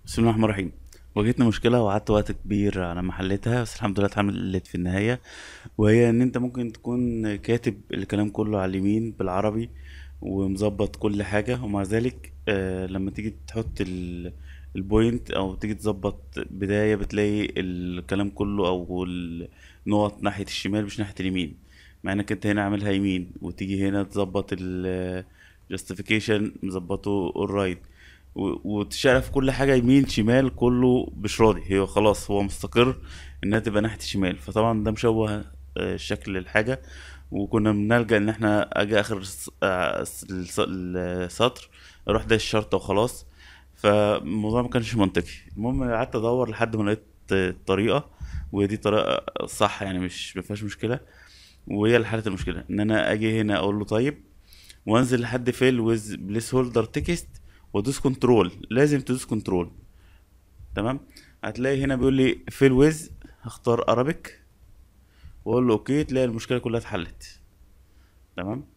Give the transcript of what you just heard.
بسم الله الرحمن الرحيم واجهتني مشكلة وقعدت وقت كبير على ما حلتها بس الحمد لله اتحلت في النهاية وهي ان انت ممكن تكون كاتب الكلام كله على اليمين بالعربي ومظبط كل حاجة ومع ذلك آه لما تيجي تحط ال- البوينت او تيجي تظبط بداية بتلاقي الكلام كله او النقط ناحية الشمال مش ناحية اليمين مع انك انت هنا عاملها يمين وتيجي هنا تظبط ال justification مظبطه alright و- وتشتغل في كل حاجة يمين شمال كله مش راضي هو خلاص هو مستقر انها تبقى ناحية الشمال فطبعا ده مشوه آه، شكل الحاجة وكنا بنلجأ ان احنا اجي اخر الس- آه، الس- الس- السطر اروح ده الشرطة وخلاص فالموضوع ما كانش منطقي المهم قعدت ادور لحد ما لقيت آه، طريقة ودي طريقة صح يعني مش ما فيهاش مشكلة وهي اللي حلت المشكلة ان انا اجي هنا اقول له طيب وانزل لحد فيل ويز بليس هولدر تكست وادوس كنترول لازم تدوس كنترول تمام هتلاقي هنا بيقول لي فيل ويز هختار ارابيك واقول له اوكي تلاقي المشكله كلها اتحلت تمام